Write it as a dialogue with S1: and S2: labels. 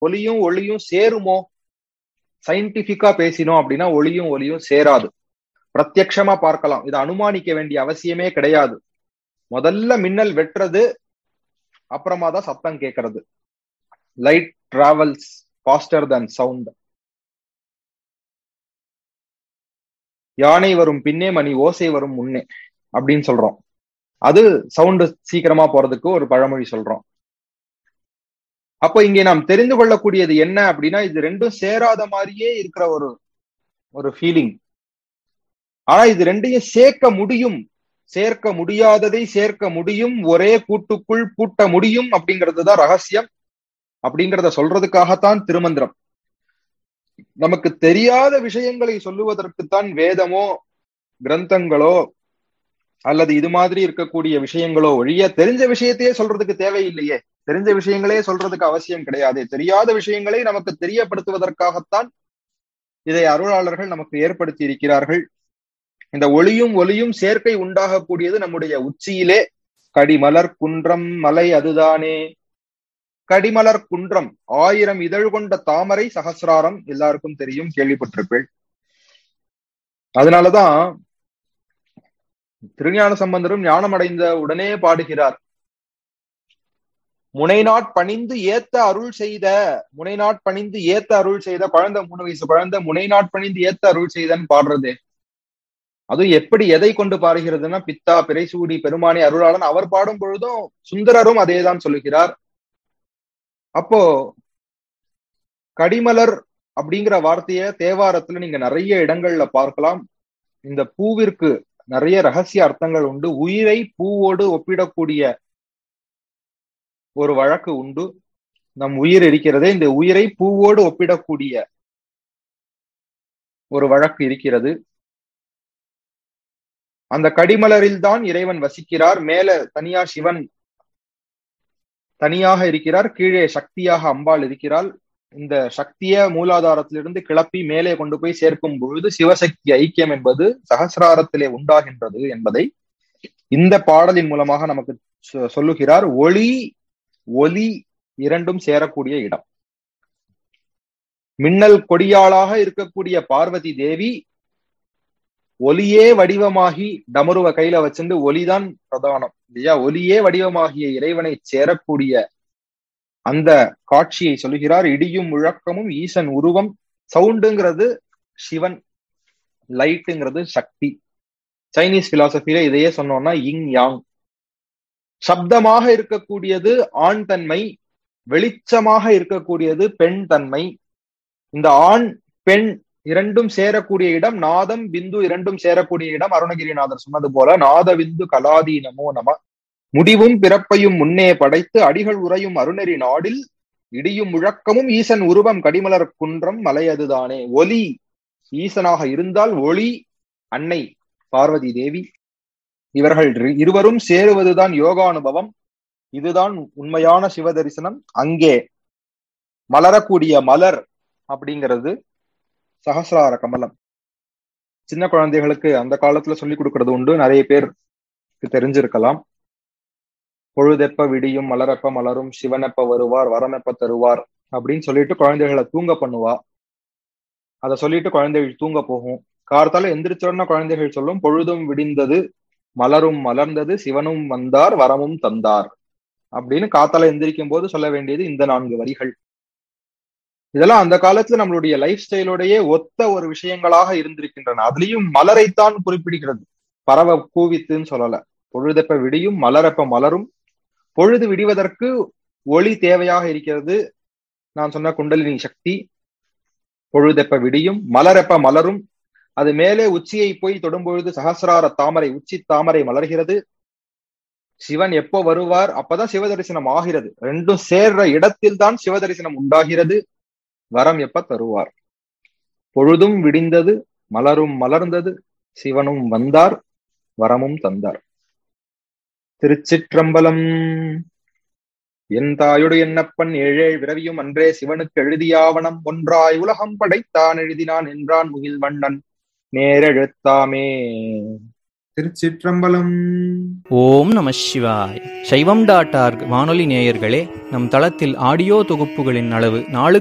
S1: ஒளியும் ஒளியும் சேருமோ சயின்டிபிக்கா பேசினோம் அப்படின்னா ஒளியும் ஒளியும் சேராது பிரத்யக்ஷமா பார்க்கலாம் இதை அனுமானிக்க வேண்டிய அவசியமே கிடையாது முதல்ல மின்னல் வெட்டுறது அப்புறமா தான் சத்தம் கேட்கறது light travels faster than sound யானை வரும் பின்னே மணி ஓசை வரும் முன்னே அப்படின்னு சொல்றோம் அது சவுண்டு சீக்கிரமா போறதுக்கு ஒரு பழமொழி சொல்றோம் அப்போ இங்கே நாம் தெரிந்து கொள்ளக்கூடியது என்ன அப்படின்னா இது ரெண்டும் சேராத மாதிரியே இருக்கிற ஒரு ஒரு ஃபீலிங் ஆனா இது ரெண்டையும் சேர்க்க முடியும் சேர்க்க முடியாததை சேர்க்க முடியும் ஒரே கூட்டுக்குள் பூட்ட முடியும் அப்படிங்கிறது தான் ரகசியம் அப்படிங்கிறத சொல்றதுக்காகத்தான் திருமந்திரம் நமக்கு தெரியாத விஷயங்களை சொல்லுவதற்குத்தான் வேதமோ கிரந்தங்களோ அல்லது இது மாதிரி இருக்கக்கூடிய விஷயங்களோ ஒழிய தெரிஞ்ச விஷயத்தையே சொல்றதுக்கு தேவையில்லையே தெரிஞ்ச விஷயங்களே சொல்றதுக்கு அவசியம் கிடையாது தெரியாத விஷயங்களை நமக்கு தெரியப்படுத்துவதற்காகத்தான் இதை அருளாளர்கள் நமக்கு ஏற்படுத்தி இருக்கிறார்கள் இந்த ஒளியும் ஒளியும் சேர்க்கை உண்டாகக்கூடியது நம்முடைய உச்சியிலே கடிமலர் குன்றம் மலை அதுதானே கடிமலர் குன்றம் ஆயிரம் இதழ் கொண்ட தாமரை சகசிராரம் எல்லாருக்கும் தெரியும் கேள்விப்பட்டிருப்பேன் அதனாலதான் திருஞான சம்பந்தரும் ஞானம் அடைந்த உடனே பாடுகிறார் முனைநாட் பணிந்து ஏத்த அருள் செய்த முனைநாட் பணிந்து ஏத்த அருள் செய்த குழந்தை மூணு வயசு குழந்தை முனைநாட் பணிந்து ஏத்த அருள் செய்தன்னு பாடுறது அதுவும் எப்படி எதை கொண்டு பாடுகிறதுன்னா பித்தா பிறைசூடி பெருமானி அருளாளன் அவர் பாடும் பொழுதும் சுந்தரரும் அதேதான் சொல்லுகிறார் அப்போ கடிமலர் அப்படிங்கிற வார்த்தைய தேவாரத்துல நீங்க நிறைய இடங்கள்ல பார்க்கலாம் இந்த பூவிற்கு நிறைய ரகசிய அர்த்தங்கள் உண்டு உயிரை பூவோடு ஒப்பிடக்கூடிய ஒரு வழக்கு உண்டு நம் உயிர் இருக்கிறதே இந்த உயிரை பூவோடு ஒப்பிடக்கூடிய ஒரு வழக்கு இருக்கிறது அந்த கடிமலரில் தான் இறைவன் வசிக்கிறார் மேல தனியா சிவன் தனியாக இருக்கிறார் கீழே சக்தியாக அம்பாள் இருக்கிறாள் இந்த சக்திய மூலாதாரத்திலிருந்து கிளப்பி மேலே கொண்டு போய் சேர்க்கும் பொழுது சிவசக்தி ஐக்கியம் என்பது சகசிராரத்திலே உண்டாகின்றது என்பதை இந்த பாடலின் மூலமாக நமக்கு சொல்லுகிறார் ஒளி ஒலி இரண்டும் சேரக்கூடிய இடம் மின்னல் கொடியாளாக இருக்கக்கூடிய பார்வதி தேவி ஒலியே வடிவமாகி டமருவ கையில வச்சிருந்து ஒலிதான் பிரதானம் இல்லையா ஒலியே வடிவமாகிய இறைவனை சேரக்கூடிய அந்த காட்சியை சொல்லுகிறார் இடியும் முழக்கமும் ஈசன் உருவம் சவுண்டுங்கிறது சிவன் லைட்டுங்கிறது சக்தி சைனீஸ் பிலாசபில இதையே சொன்னோம்னா இங் யாங் சப்தமாக இருக்கக்கூடியது ஆண் தன்மை வெளிச்சமாக இருக்கக்கூடியது பெண் தன்மை இந்த ஆண் பெண் இரண்டும் சேரக்கூடிய இடம் நாதம் பிந்து இரண்டும் சேரக்கூடிய இடம் அருணகிரிநாதர் சொன்னது போல நாத விந்து கலாதி நமோ நம முடிவும் பிறப்பையும் முன்னே படைத்து அடிகள் உறையும் அருணரி நாடில் இடியும் முழக்கமும் ஈசன் உருவம் கடிமலர் குன்றம் மலையதுதானே ஒலி ஈசனாக இருந்தால் ஒளி அன்னை பார்வதி தேவி இவர்கள் இருவரும் சேருவதுதான் யோகானுபவம் இதுதான் உண்மையான சிவ தரிசனம் அங்கே மலரக்கூடிய மலர் அப்படிங்கிறது சகசிரார கமலம் சின்ன குழந்தைகளுக்கு அந்த காலத்துல சொல்லி கொடுக்கறது உண்டு நிறைய பேருக்கு தெரிஞ்சிருக்கலாம் பொழுதெப்ப விடியும் மலரப்ப மலரும் சிவனெப்ப வருவார் வரமெப்ப தருவார் அப்படின்னு சொல்லிட்டு குழந்தைகளை தூங்க பண்ணுவா அதை சொல்லிட்டு குழந்தைகள் தூங்க போகும் கார்த்தால எந்திரிச்சோன்னா குழந்தைகள் சொல்லும் பொழுதும் விடிந்தது மலரும் மலர்ந்தது சிவனும் வந்தார் வரமும் தந்தார் அப்படின்னு காத்தால எந்திரிக்கும் போது சொல்ல வேண்டியது இந்த நான்கு வரிகள் இதெல்லாம் அந்த காலத்துல நம்மளுடைய லைஃப் ஸ்டைலோடயே ஒத்த ஒரு விஷயங்களாக இருந்திருக்கின்றன அதுலயும் மலரைத்தான் குறிப்பிடுகிறது பறவை கூவித்துன்னு சொல்லல பொழுதெப்ப விடியும் மலரப்ப மலரும் பொழுது விடிவதற்கு ஒளி தேவையாக இருக்கிறது நான் சொன்ன குண்டலினி சக்தி பொழுதெப்ப விடியும் மலரெப்ப மலரும் அது மேலே உச்சியை போய் தொடும்பொழுது சகசிரார தாமரை உச்சி தாமரை மலர்கிறது சிவன் எப்போ வருவார் அப்பதான் சிவ தரிசனம் ஆகிறது ரெண்டும் சேர்ற இடத்தில் தான் சிவ தரிசனம் உண்டாகிறது வரம் எப்ப தருவார் பொழுதும் விடிந்தது மலரும் மலர்ந்தது சிவனும் வந்தார் வரமும் தந்தார் திருச்சிற்றம்பலம் என் தாயுடு என்னப்பன் ஏழேழ் விரவியும் அன்றே சிவனுக்கு எழுதியாவனம் ஒன்றாய் உலகம் படைத்தான் எழுதினான் என்றான் முகில் வண்ணன் நேரெழுத்தாமே திருச்சிற்றம்பலம்
S2: ஓம் நம சிவாய் சைவம் டாட் ஆர்க் வானொலி நேயர்களே நம் தளத்தில் ஆடியோ தொகுப்புகளின் அளவு நாளுக்கு